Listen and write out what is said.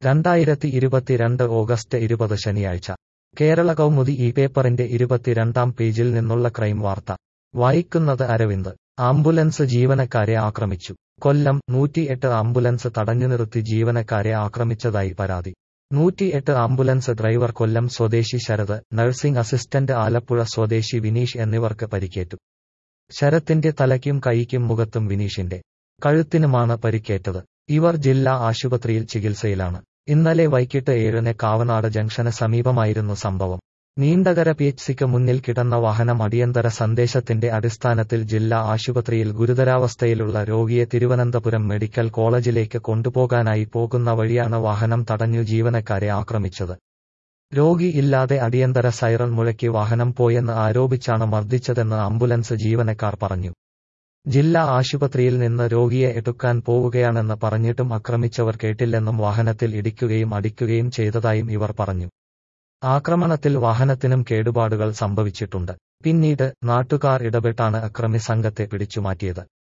രണ്ടായിരത്തി ഇരുപത്തിരണ്ട് ഓഗസ്റ്റ് ഇരുപത് ശനിയാഴ്ച കേരള കൗമുദി ഈ പേപ്പറിന്റെ ഇരുപത്തിരണ്ടാം പേജിൽ നിന്നുള്ള ക്രൈം വാർത്ത വായിക്കുന്നത് അരവിന്ദ് ആംബുലൻസ് ജീവനക്കാരെ ആക്രമിച്ചു കൊല്ലം നൂറ്റിയെട്ട് ആംബുലൻസ് തടഞ്ഞു നിർത്തി ജീവനക്കാരെ ആക്രമിച്ചതായി പരാതി നൂറ്റിയെട്ട് ആംബുലൻസ് ഡ്രൈവർ കൊല്ലം സ്വദേശി ശരത് നഴ്സിംഗ് അസിസ്റ്റന്റ് ആലപ്പുഴ സ്വദേശി വിനീഷ് എന്നിവർക്ക് പരിക്കേറ്റു ശരത്തിന്റെ തലയ്ക്കും കൈക്കും മുഖത്തും വിനീഷിന്റെ കഴുത്തിനുമാണ് പരിക്കേറ്റത് ഇവർ ജില്ലാ ആശുപത്രിയിൽ ചികിത്സയിലാണ് ഇന്നലെ വൈകിട്ട് ഏഴിന് കാവനാട് ജംഗ്ഷന് സമീപമായിരുന്നു സംഭവം നീണ്ടകര പി എച്ച് സിക്ക് മുന്നിൽ കിടന്ന വാഹനം അടിയന്തര സന്ദേശത്തിന്റെ അടിസ്ഥാനത്തിൽ ജില്ലാ ആശുപത്രിയിൽ ഗുരുതരാവസ്ഥയിലുള്ള രോഗിയെ തിരുവനന്തപുരം മെഡിക്കൽ കോളേജിലേക്ക് കൊണ്ടുപോകാനായി പോകുന്ന വഴിയാണ് വാഹനം തടഞ്ഞു ജീവനക്കാരെ ആക്രമിച്ചത് രോഗി ഇല്ലാതെ അടിയന്തര സൈറൺ മുഴക്കി വാഹനം പോയെന്ന് ആരോപിച്ചാണ് മർദ്ദിച്ചതെന്ന് ആംബുലൻസ് ജീവനക്കാർ പറഞ്ഞു ജില്ലാ ആശുപത്രിയിൽ നിന്ന് രോഗിയെ എടുക്കാൻ പോവുകയാണെന്ന് പറഞ്ഞിട്ടും ആക്രമിച്ചവർ കേട്ടില്ലെന്നും വാഹനത്തിൽ ഇടിക്കുകയും അടിക്കുകയും ചെയ്തതായും ഇവർ പറഞ്ഞു ആക്രമണത്തിൽ വാഹനത്തിനും കേടുപാടുകൾ സംഭവിച്ചിട്ടുണ്ട് പിന്നീട് നാട്ടുകാർ ഇടപെട്ടാണ് അക്രമി സംഘത്തെ പിടിച്ചുമാറ്റിയത്